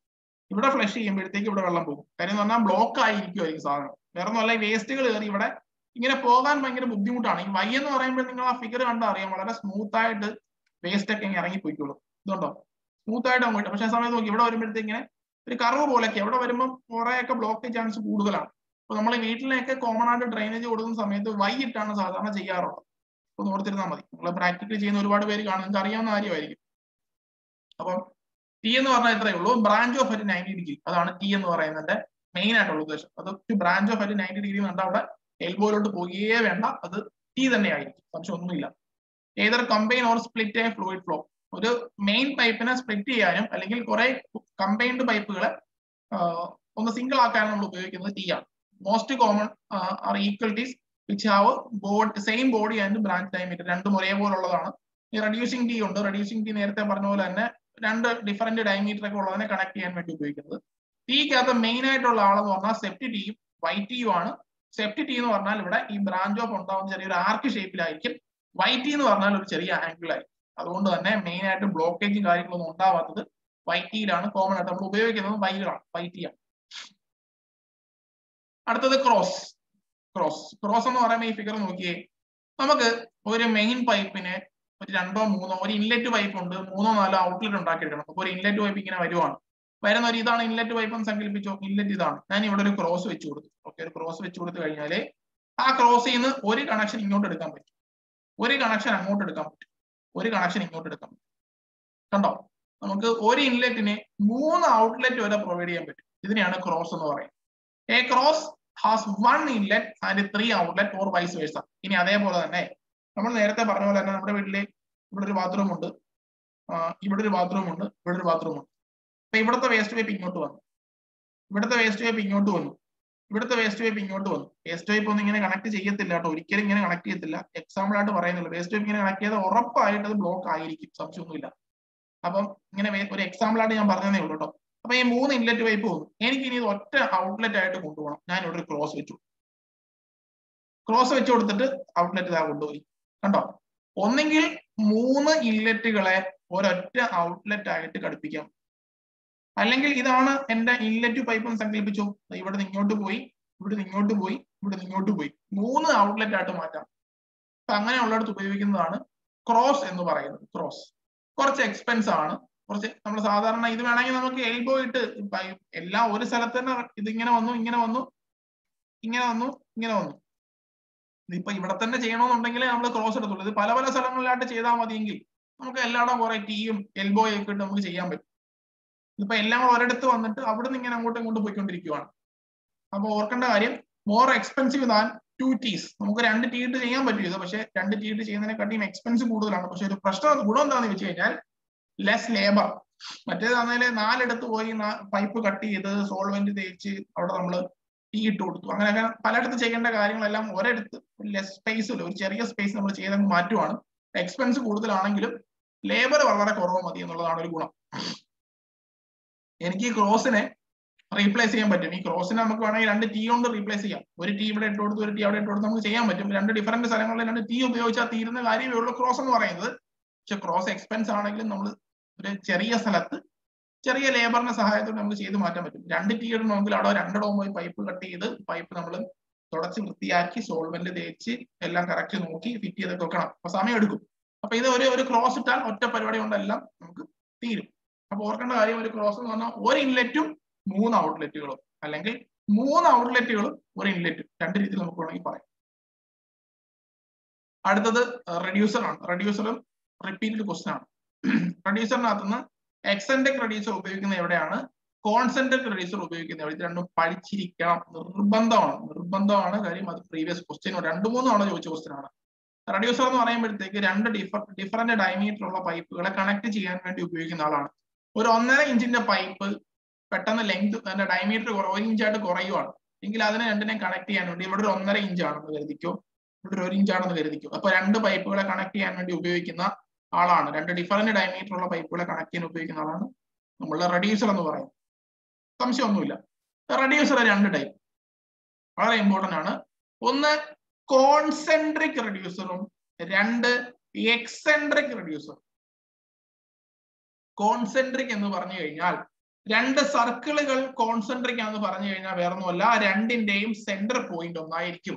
ഇവിടെ ഫ്ലഷ് ചെയ്യുമ്പോഴത്തേക്ക് ഇവിടെ വെള്ളം പോകും കാര്യം എന്ന് പറഞ്ഞാൽ ബ്ലോക്ക് ആയിരിക്കുമായിരിക്കും സാധനം വേറെ ഒന്നുമല്ല ഈ വേസ്റ്റുകൾ കയറി ഇവിടെ ഇങ്ങനെ പോകാൻ ഭയങ്കര ബുദ്ധിമുട്ടാണ് ഈ വൈ എന്ന് പറയുമ്പോൾ നിങ്ങൾ ആ ഫിഗർ കണ്ടാൽ അറിയാം വളരെ സ്മൂത്ത് ആയിട്ട് വേസ്റ്റ് ഒക്കെ ഇങ്ങനെ ഇറങ്ങി പോയിക്കോളും ഇതുണ്ടോ സ്മൂത്ത് ആയിട്ട് അങ്ങോട്ട് പക്ഷെ ആ സമയത്ത് നോക്കി ഇവിടെ വരുമ്പോഴത്തേക്ക് ഇങ്ങനെ ഒരു കർവ് പോലെയൊക്കെ എവിടെ വരുമ്പോൾ കുറെയൊക്കെ ബ്ലോക്ക് ചാൻസ് കൂടുതലാണ് അപ്പൊ നമ്മൾ വീട്ടിലേക്ക് കോമൺ ആയിട്ട് ഡ്രെയിനേജ് കൊടുക്കുന്ന സമയത്ത് വൈ ഇട്ടാണ് സാധാരണ ചെയ്യാറുള്ളത് ഒന്ന് ഓർത്തിരുന്നാൽ മതി നമ്മൾ പ്രാക്ടിക്കലി ചെയ്യുന്ന ഒരുപാട് പേര് കാണും നിങ്ങൾക്ക് അറിയാവുന്ന കാര്യമായിരിക്കും അപ്പം ടി എന്ന് പറഞ്ഞാൽ ഇത്രയേ ഉള്ളൂ branch off at ninety degree അതാണ് ടി എന്ന് പറയുന്നതിന്റെ മെയിൻ ആയിട്ടുള്ള ഉദ്ദേശം അത് branch off at ninety degree കണ്ട അവിടെ എൽബോയിലോട്ട് പോകുകയേ വേണ്ട അത് ടി തന്നെ ആയിരിക്കും സംശയം ഒന്നുമില്ല ഏതൊരു combine or split a fluid flow ഒരു മെയിൻ പൈപ്പിനെ സ്പ്ലിറ്റ് ചെയ്യാനും അല്ലെങ്കിൽ കുറെ കമ്പൈൻഡ് പൈപ്പുകളെ ഒന്ന് സിംഗിൾ ആക്കാനും നമ്മൾ ഉപയോഗിക്കുന്നത് ടി ആണ് most common are equal tees which have both same body and branch diameter രണ്ടും ഒരേപോലുള്ളതാണ് ഈ റെഡ്യൂസിങ് ടി ഉണ്ട് റെഡ്യൂസിങ് ടി നേരത്തെ പറഞ്ഞ പോലെ തന്നെ രണ്ട് ഡിഫറെന്റ് ഡയമീറ്റർ ഒക്കെ ഉള്ളതിനെ കണക്ട് ചെയ്യാൻ വേണ്ടി ഉപയോഗിക്കുന്നത് ടീക്കകത്ത് മെയിൻ ആയിട്ടുള്ള ആളെന്ന് പറഞ്ഞാൽ സെപ്റ്റി ടിയും വൈ ടിയും ആണ് സെപ്റ്റി ടി എന്ന് പറഞ്ഞാൽ ഇവിടെ ഈ ബ്രാഞ്ച് ഓഫ് ഉണ്ടാവുന്ന ചെറിയൊരു ആർക്ക് ഷേപ്പിലായിരിക്കും വൈ ടി എന്ന് പറഞ്ഞാൽ ഒരു ചെറിയ ആംഗിൾ ആയി അതുകൊണ്ട് തന്നെ മെയിൻ ആയിട്ട് ബ്ലോക്കേജും കാര്യങ്ങളൊന്നും ഉണ്ടാവാത്തത് വൈ ടിയിലാണ് കോമൺ ആയിട്ട് നമ്മൾ ഉപയോഗിക്കുന്നത് വൈകളാണ് വൈ ടി ആണ് അടുത്തത് ക്രോസ് ക്രോസ് ക്രോസ് എന്ന് പറയുമ്പോൾ ഈ ഫിഗർ നോക്കിയേ നമുക്ക് ഒരു മെയിൻ പൈപ്പിന് ഒരു രണ്ടോ മൂന്നോ ഒരു ഇൻലെറ്റ് പൈപ്പ് ഉണ്ട് മൂന്നോ നാലോ ഔട്ട്ലെറ്റ് ഉണ്ടാക്കിയെടുക്കണം അപ്പൊ ഒരു ഇൻലെറ്റ് പൈപ്പ് ഇങ്ങനെ വരുവാണ് വരുന്ന ഒരു ഇതാണ് ഇൻലെറ്റ് പൈപ്പ് എന്ന് സങ്കല്പിച്ചോ ഇൻലെറ്റ് ഇതാണ് ഞാൻ ഇവിടെ ഒരു ക്രോസ് വെച്ച് കൊടുത്തു ഓക്കെ ഒരു ക്രോസ് വെച്ച് കൊടുത്തു കഴിഞ്ഞാല് ആ ക്രോസിൽ നിന്ന് ഒരു കണക്ഷൻ ഇങ്ങോട്ട് എടുക്കാൻ പറ്റും ഒരു കണക്ഷൻ അങ്ങോട്ട് എടുക്കാൻ പറ്റും ഒരു കണക്ഷൻ ഇങ്ങോട്ട് എടുക്കാൻ പറ്റും കണ്ടോ നമുക്ക് ഒരു ഇൻലെറ്റിന് മൂന്ന് ഔട്ട്ലെറ്റ് വരെ പ്രൊവൈഡ് ചെയ്യാൻ പറ്റും ഇതിനെയാണ് ക്രോസ് എന്ന് പറയുന്നത് a cross has one inlet and three outlet or vice versa ഇനി അതേപോലെ തന്നെ നമ്മൾ നേരത്തെ പറഞ്ഞ പോലെ തന്നെ നമ്മുടെ വീട്ടില് ഇവിടെ ഒരു ബാത്റൂം ഉണ്ട് ഇവിടെ ഒരു ബാത്റൂം ഉണ്ട് ഇവിടെ ഒരു ബാത്റൂം ഉണ്ട് അപ്പൊ ഇവിടുത്തെ വേസ്റ്റ് പൈപ്പ് ഇങ്ങോട്ട് വന്നു ഇവിടുത്തെ വേസ്റ്റ് പൈപ്പ് ഇങ്ങോട്ട് വന്നു ഇവിടുത്തെ വേസ്റ്റ് പൈപ്പ് ഇങ്ങോട്ട് വന്നു വേസ്റ്റ് പൈപ്പ് ഒന്നും ഇങ്ങനെ കണക്ട് ചെയ്യത്തില്ല കേട്ടോ ഒരിക്കലും ഇങ്ങനെ കണക്ട് ചെയ്യത്തില്ല എക്സാമ്പിൾ ആയിട്ട് പറയുന്നില്ല വേസ്റ്റ് പൈപ്പ് ഇങ്ങനെ കണക്ട് ചെയ്താൽ ഉറപ്പായിട്ട് അത് ബ്ലോക്ക് ആയിരിക്കും സംശയമൊന്നുമില്ല അപ്പം ഇങ്ങനെ ഒരു എക്സാമ്പിൾ ആയിട്ട് ഞാൻ പറഞ്ഞതേ ഉള്ളൂ കേട്ടോ അപ്പൊ ഈ മൂന്ന് ഇൻലെറ്റ് പൈപ്പ് വന്നു എനിക്ക് ഇനി ഇത് ഒറ്റ ഔട്ട്ലെറ്റ് ആയിട്ട് കൊണ്ടുപോകണം ഞാൻ ഇവിടെ ഒരു ക്രോസ് വെച്ചു ക്രോസ് വെച്ച് കൊടുത്തിട്ട് ഔട്ട്ലെറ്റ് ഇതാ കൊണ്ടുപോയി കണ്ടോ ഒന്നെങ്കിൽ മൂന്ന് ഇൻലെറ്റുകളെ ഒരൊറ്റ ഔട്ട്ലെറ്റ് ആയിട്ട് ഘടിപ്പിക്കാം അല്ലെങ്കിൽ ഇതാണ് എന്റെ ഇൻലെറ്റ് പൈപ്പ് എന്ന് സങ്കല്പിച്ചു ഇവിടെ നിന്ന് ഇങ്ങോട്ട് പോയി ഇവിടെ നിന്ന് ഇങ്ങോട്ട് പോയി ഇവിടെ നിന്ന് ഇങ്ങോട്ട് പോയി മൂന്ന് ഔട്ട്ലെറ്റ് ആയിട്ട് മാറ്റാം അപ്പൊ അങ്ങനെയുള്ളിടത്ത് ഉപയോഗിക്കുന്നതാണ് ക്രോസ് എന്ന് പറയുന്നത് ക്രോസ് കുറച്ച് എക്സ്പെൻസ് ആണ് കുറച്ച് നമ്മൾ സാധാരണ ഇത് വേണമെങ്കിൽ നമുക്ക് എൽബോ ഇട്ട് എല്ലാം ഒരു സ്ഥലത്ത് തന്നെ ഇതിങ്ങനെ വന്നു ഇങ്ങനെ വന്നു ഇങ്ങനെ വന്നു ഇങ്ങനെ വന്നു ഇതിപ്പോ ഇവിടെ തന്നെ ചെയ്യണമെന്നുണ്ടെങ്കിൽ നമ്മൾ ക്രോസ് എടുത്തുള്ളൂ ഇത് പല പല സ്ഥലങ്ങളിലായിട്ട് ചെയ്താൽ മതിയെങ്കിൽ നമുക്ക് എല്ലായിടം കുറെ ടീയും എൽബോയും ഒക്കെ ഇട്ട് നമുക്ക് ചെയ്യാൻ പറ്റും ഇതിപ്പോ എല്ലാം കൂടെ ഒരിടത്ത് വന്നിട്ട് അവിടെ നിന്ന് ഇങ്ങനെ അങ്ങോട്ടും ഇങ്ങോട്ടും പോയിക്കൊണ്ടിരിക്കുവാണ് അപ്പൊ ഓർക്കേണ്ട കാര്യം more expensive than two tees നമുക്ക് രണ്ട് ടീ ഇട്ട് ചെയ്യാൻ പറ്റും ഇത് പക്ഷെ രണ്ട് ടീ ഇട്ട് ചെയ്യുന്നതിനെക്കാട്ടിയും എക്സ്പെൻസ് കൂടുതലാണ് പക്ഷെ ഒരു പ്രശ്നം ഗുണം എന്താണെന്ന് വെച്ച് കഴിഞ്ഞാൽ ലെസ് ലേബർ മറ്റേതാണെങ്കില് നാലിടത്ത് പോയി പൈപ്പ് കട്ട് ചെയ്ത് സോൾവെന്റ് തേച്ച് അവിടെ നമ്മൾ ടീ ഇട്ട് കൊടുത്തു അങ്ങനെയൊക്കെ പലയിടത്ത് ചെയ്യേണ്ട കാര്യങ്ങളെല്ലാം ഒരിടത്ത് ലെസ് സ്പേസിൽ ഒരു ചെറിയ സ്പേസ് നമ്മൾ ചെയ്തങ്ങ് മാറ്റുവാണ് എക്സ്പെൻസ് കൂടുതലാണെങ്കിലും ലേബർ വളരെ കുറവ് മതി എന്നുള്ളതാണ് ഒരു ഗുണം എനിക്ക് ഈ ക്രോസിനെ റീപ്ലേസ് ചെയ്യാൻ പറ്റും ഈ ക്രോസിനെ നമുക്ക് വേണമെങ്കിൽ രണ്ട് ടീ കൊണ്ട് റീപ്ലേസ് ചെയ്യാം ഒരു ടീ ഇവിടെ ഇട്ട് കൊടുത്ത് ഒരു ടീ അവിടെ ഇട്ട് കൊടുത്ത് നമുക്ക് ചെയ്യാൻ പറ്റും രണ്ട് ഡിഫറെന്റ് സ്ഥലങ്ങളിൽ രണ്ട് ടീ ഉപയോഗിച്ചാൽ തീരുന്ന കാര്യമേ ഉള്ളൂ ക്രോസ് എന്ന് പറയുന്നത് പക്ഷെ ക്രോസ് എക്സ്പെൻസ് ആണെങ്കിലും നമ്മൾ ഒരു ചെറിയ സ്ഥലത്ത് ചെറിയ ലേബറിന്റെ സഹായത്തോടെ നമുക്ക് ചെയ്ത് മാറ്റാൻ പറ്റും രണ്ട് ടീ ഇടണമെങ്കിൽ അവിടെ രണ്ടിടവും പോയി പൈപ്പ് കട്ട് ചെയ്ത് പൈപ്പ് നമ്മൾ തുടച്ച് വൃത്തിയാക്കി സോൾവെന്റ് തേച്ച് എല്ലാം കറക്റ്റ് നോക്കി ഫിറ്റ് ചെയ്തൊക്കെ വെക്കണം അപ്പൊ സമയം എടുക്കും അപ്പൊ ഇത് ഒരു ഒരു ക്രോസ് ഇട്ടാൽ ഒറ്റ പരിപാടി കൊണ്ടെല്ലാം നമുക്ക് തീരും അപ്പൊ ഓർക്കേണ്ട കാര്യം ഒരു ക്രോസ് എന്ന് പറഞ്ഞാൽ ഒരു ഇൻലെറ്റും മൂന്ന് ഔട്ട്ലെറ്റുകളും അല്ലെങ്കിൽ മൂന്ന് ഔട്ട്ലെറ്റുകളും ഒരു ഇൻലെറ്റും രണ്ട് രീതിയിൽ നമുക്ക് വേണമെങ്കിൽ പറയാം അടുത്തത് റെഡ്യൂസർ ആണ് റെഡ്യൂസറും റിപ്പീറ്റഡ് ക്വസ്റ്റൻ ആണ് റെഡ്യൂസറിനകത്ത് നിന്ന് എക്സെൻട്രിക് റെഡ്യൂസർ ഉപയോഗിക്കുന്ന എവിടെയാണ് കോൺസെൻട്രിക് റെഡ്യൂസർ ഉപയോഗിക്കുന്ന എവിടെ ഇത് രണ്ടും പഠിച്ചിരിക്കണം നിർബന്ധമാണ് നിർബന്ധമാണ് കാര്യം അത് പ്രീവിയസ് ക്വസ്റ്റ്യൻ രണ്ടു മൂന്ന് തവണ ചോദിച്ച ക്വസ്റ്റ്യൻ ആണ് റെഡ്യൂസർ എന്ന് പറയുമ്പോഴത്തേക്ക് രണ്ട് ഡിഫർ ഡിഫറന്റ് ഡയമീറ്റർ ഉള്ള പൈപ്പുകളെ കണക്ട് ചെയ്യാൻ വേണ്ടി ഉപയോഗിക്കുന്ന ആളാണ് ഒരു ഒന്നര ഇഞ്ചിന്റെ പൈപ്പ് പെട്ടെന്ന് ലെങ്ത് അതിന്റെ ഡയമീറ്റർ ഒരു ഇഞ്ചായിട്ട് കുറയുവാണ് എങ്കിൽ അതിനെ രണ്ടിനെ കണക്ട് ചെയ്യാൻ വേണ്ടി ഇവിടെ ഒരു ഒന്നര ഇഞ്ചാണെന്ന് കരുതിക്കോ ഇവിടെ ഒരു ഇഞ്ചാണെന്ന് കരുതിക്കോ അപ്പൊ രണ്ട് പൈപ്പുകളെ കണക്ട് ചെയ്യാൻ വേണ്ടി ഉപയോഗിക്കുന്ന ആളാണ് രണ്ട് ഡിഫറന്റ് ഡയമീറ്റർ ഉള്ള പൈപ്പുകളെ കണക്ട് ചെയ്യാൻ ഉപയോഗിക്കുന്ന ആളാണ് നമ്മളുടെ റെഡ്യൂസർ എന്ന് പറയുന്നത് സംശയമൊന്നുമില്ല റെഡ്യൂസർ രണ്ട് ടൈപ്പ് വളരെ ഇമ്പോർട്ടന്റ് ആണ് ഒന്ന് കോൺസെൻട്രിക് റെഡ്യൂസറും രണ്ട് എക്സെൻട്രിക് റെഡ്യൂസറും കോൺസെൻട്രിക് എന്ന് പറഞ്ഞു കഴിഞ്ഞാൽ രണ്ട് സർക്കിളുകൾ കോൺസെൻട്രിക് ആണെന്ന് പറഞ്ഞു കഴിഞ്ഞാൽ വേറൊന്നുമല്ല രണ്ടിന്റെയും സെന്റർ പോയിന്റ് ഒന്നായിരിക്കും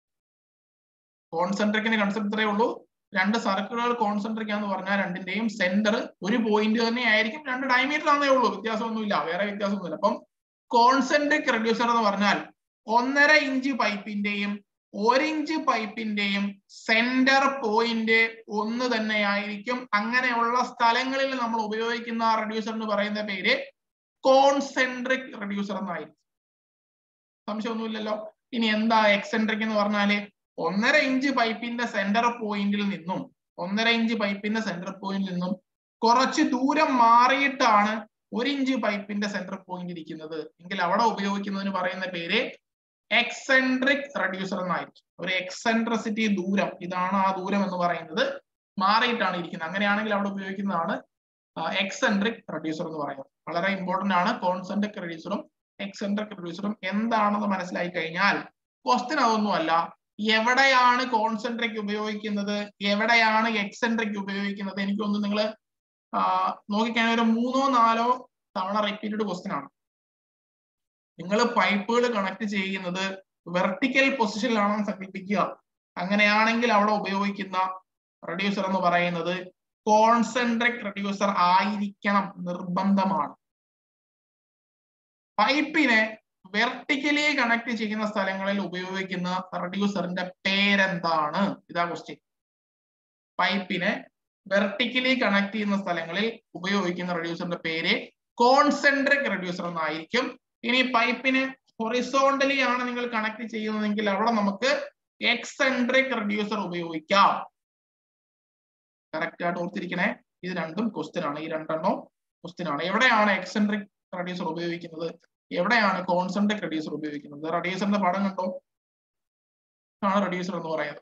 കോൺസെൻട്രിക്കിന്റെ കൺസെപ്റ്റ് ഇത്രയേ ഉള്ളൂ രണ്ട് സർക്കിളുകൾ കോൺസെൻട്രിക് ആണെന്ന് പറഞ്ഞാൽ രണ്ടിന്റെയും സെന്റർ ഒരു പോയിന്റ് തന്നെ ആയിരിക്കും രണ്ട് ഡയമീറ്റർ ആണെന്നേ ഉള്ളൂ വ്യത്യാസമൊന്നുമില്ല വേറെ വ്യത്യാസമൊന്നുമില്ല അപ്പം കോൺസെൻട്രിക് റെഡ്യൂസർ എന്ന് പറഞ്ഞാൽ ഒന്നര ഇഞ്ച് പൈപ്പിന്റെയും ഒരു ഇഞ്ച് പൈപ്പിന്റെയും സെന്റർ പോയിന്റ് ഒന്ന് തന്നെയായിരിക്കും അങ്ങനെയുള്ള സ്ഥലങ്ങളിൽ നമ്മൾ ഉപയോഗിക്കുന്ന റെഡ്യൂസർ എന്ന് പറയുന്ന പേര് കോൺസെൻട്രിക് റെഡ്യൂസർ എന്നായിരിക്കും സംശയമൊന്നുമില്ലല്ലോ ഇനി എന്താ എക്സെൻട്രിക് എന്ന് പറഞ്ഞാല് ഒന്നര ഇഞ്ച് പൈപ്പിന്റെ സെന്റർ പോയിന്റിൽ നിന്നും ഒന്നര ഇഞ്ച് പൈപ്പിന്റെ സെന്റർ പോയിന്റിൽ നിന്നും കുറച്ച് ദൂരം മാറിയിട്ടാണ് ഒരു ഇഞ്ച് പൈപ്പിന്റെ സെന്റർ പോയിന്റ് ഇരിക്കുന്നത് എങ്കിൽ അവിടെ ഉപയോഗിക്കുന്നതിന് പറയുന്ന പേര് എക്സെൻട്രിക് റെഡ്യൂസർ എന്നായിരിക്കും ഒരു എക്സെൻട്രസിറ്റി ദൂരം ഇതാണ് ആ ദൂരം എന്ന് പറയുന്നത് മാറിയിട്ടാണ് ഇരിക്കുന്നത് അങ്ങനെയാണെങ്കിൽ അവിടെ ഉപയോഗിക്കുന്നതാണ് എക്സെൻട്രിക് റെഡ്യൂസർ എന്ന് പറയുന്നത് വളരെ ഇമ്പോർട്ടന്റ് ആണ് കോൺസെൻട്രിക് റെഡ്യൂസറും എക്സെൻട്രിക് റെഡ്യൂസറും എന്താണെന്ന് മനസ്സിലായി കഴിഞ്ഞാൽ ക്വസ്റ്റ്യൻ അതൊന്നുമല്ല എവിടെയാണ് കോൺസെൻട്രിക് ഉപയോഗിക്കുന്നത് എവിടെയാണ് എക്സെൻട്രിക് ഉപയോഗിക്കുന്നത് എനിക്കൊന്ന് നിങ്ങൾ നോക്കിക്കഴിഞ്ഞാൽ ഒരു മൂന്നോ നാലോ തവണ റിപ്പീറ്റഡ് ക്വസ്റ്റ്യൻ ആണ് നിങ്ങൾ പൈപ്പുകൾ കണക്ട് ചെയ്യുന്നത് വെർട്ടിക്കൽ പൊസിഷനിലാണെന്ന് സങ്കല്പിക്കുക അങ്ങനെയാണെങ്കിൽ അവിടെ ഉപയോഗിക്കുന്ന റെഡ്യൂസർ എന്ന് പറയുന്നത് കോൺസെൻട്രിക് റെഡ്യൂസർ ആയിരിക്കണം നിർബന്ധമാണ് പൈപ്പിനെ വെർട്ടിക്കലി കണക്ട് ചെയ്യുന്ന സ്ഥലങ്ങളിൽ ഉപയോഗിക്കുന്ന റെഡ്യൂസറിന്റെ പേരെന്താണ് ഇതാ ക്വസ്റ്റ്യൻ പൈപ്പിനെ വെർട്ടിക്കലി കണക്ട് ചെയ്യുന്ന സ്ഥലങ്ങളിൽ ഉപയോഗിക്കുന്ന റെഡ്യൂസറിന്റെ പേര് കോൺസെൻട്രിക് റെഡ്യൂസർ എന്നായിരിക്കും ഇനി പൈപ്പിനെ ഹൊറിസോണ്ടലി ആണ് നിങ്ങൾ കണക്ട് ചെയ്യുന്നതെങ്കിൽ അവിടെ നമുക്ക് എക്സെൻട്രിക് റെഡ്യൂസർ ഉപയോഗിക്കാം കറക്റ്റ് ആയിട്ട് ഓർത്തിരിക്കണേ ഇത് രണ്ടും ക്വസ്റ്റ്യൻ ആണ് ഈ രണ്ടെണ്ണം ക്വസ്റ്റ്യൻ ആണ് എവിടെയാണ് എക്സെൻട്രിക് റെഡ്യൂസർ ഉപയോഗിക്കുന്നത് എവിടെയാണ് കോൺസെൻട്രിക് റെഡ്യൂസർ ഉപയോഗിക്കുന്നത് റെഡ്യൂസറിന്റെ പടം കണ്ടോ ആണ് റെഡ്യൂസർ എന്ന് പറയുന്നത്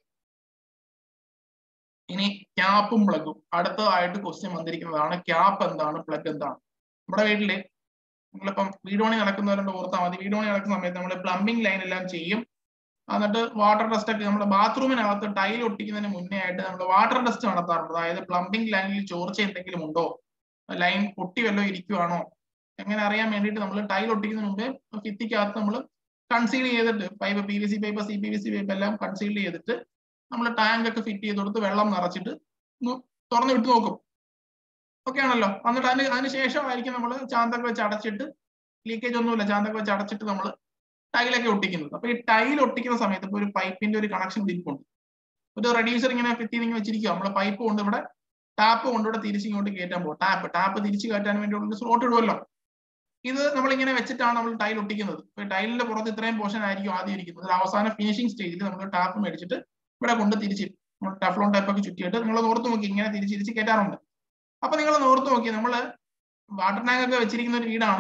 ഇനി ക്യാപ്പും പ്ലഗും അടുത്തതായിട്ട് ക്വസ്റ്റ്യൻ വന്നിരിക്കുന്നതാണ് ക്യാപ്പ് എന്താണ് പ്ലഗ് എന്താണ് നമ്മുടെ വീട്ടില് നിങ്ങളിപ്പം വീട് പണി നടക്കുന്നവരുണ്ട് ഓർത്താൽ മതി വീട് പണി നടക്കുന്ന സമയത്ത് നമ്മൾ പ്ലംബിംഗ് ലൈൻ എല്ലാം ചെയ്യും എന്നിട്ട് വാട്ടർ ടെസ്റ്റ് ഒക്കെ നമ്മുടെ ബാത്റൂമിനകത്ത് ടൈൽ ഒട്ടിക്കുന്നതിന് മുന്നേ ആയിട്ട് നമ്മൾ വാട്ടർ ടെസ്റ്റ് നടത്താറുണ്ട് അതായത് പ്ലംബിംഗ് ലൈനിൽ ചോർച്ച എന്തെങ്കിലും ഉണ്ടോ ലൈൻ പൊട്ടി വല്ലതും ഇരിക്കുവാണോ എങ്ങനെ അറിയാൻ വേണ്ടിയിട്ട് നമ്മൾ ടൈൽ ഒട്ടിക്കുന്നതിന് മുമ്പേ ഭിത്തിക്കകത്ത് നമ്മൾ കൺസീൽ ചെയ്തിട്ട് pipe P V C pipe C P V C pipe എല്ലാം കൺസീൽ ചെയ്തിട്ട് നമ്മൾ ടാങ്ക് ഒക്കെ ഫിറ്റ് ചെയ്ത് കൊടുത്ത് വെള്ളം നിറച്ചിട്ട് ഒന്ന് തുറന്നു വിട്ട് നോക്കും ഓക്കെ ആണല്ലോ എന്നിട്ട് അതിന് അതിന് ശേഷമായിരിക്കും നമ്മൾ ചാന്തൊക്കെ വെച്ച് അടച്ചിട്ട് ലീക്കേജ് ഒന്നുമില്ല ചാന്തൊക്കെ വെച്ച് അടച്ചിട്ട് നമ്മൾ ടൈലൊക്കെ ഒട്ടിക്കുന്നത് അപ്പൊ ഈ ടൈൽ ഒട്ടിക്കുന്ന സമയത്ത് ഇപ്പൊ ഒരു പൈപ്പിന്റെ ഒരു കണക്ഷൻ തിരിപ്പുണ്ട് ഒരു റെഡ്യൂസർ ഇങ്ങനെ ഫിറ്റ് ചെയ്ത് ഇങ്ങനെ വെച്ചിരിക്കുക നമ്മളെ പൈപ്പ് കൊണ്ട് ഇവിടെ ടാപ്പ് കൊണ്ട് ഇവിടെ തിരിച്ച് ഇങ്ങോട്ട് കയറ്റാൻ പോകും ടാപ്പ് ടാപ്പ് തിരിച്ച് കയറ്റാൻ വേണ്ടിയുള്ള സ്ലോട്ട് ഇടുമല്ലോ ഇത് നമ്മൾ ഇങ്ങനെ വെച്ചിട്ടാണ് നമ്മൾ ടൈൽ ഒട്ടിക്കുന്നത് ഇപ്പൊ ടൈലിന്റെ പുറത്ത് ഇത്രയും പോർഷൻ ആയിരിക്കും ആദ്യം ഇരിക്കുന്നത് അവസാന ഫിനിഷിംഗ് സ്റ്റേജിൽ നമ്മൾ ടാപ്പ് മേടിച്ചിട്ട് ഇവിടെ കൊണ്ട് തിരിച്ച് ടഫ്ലോൺ ടൈപ്പ് ഒക്കെ ചുറ്റിയിട്ട് നിങ്ങൾ നോർത്ത് നോക്കി ഇങ്ങനെ തിരിച്ച് തിരിച്ച് കയറ്റാറുണ്ട് അപ്പൊ നിങ്ങൾ നോർത്ത് നോക്കി നമ്മൾ വാട്ടർ ടാങ്ക് ഒക്കെ വെച്ചിരിക്കുന്ന ഒരു വീടാണ്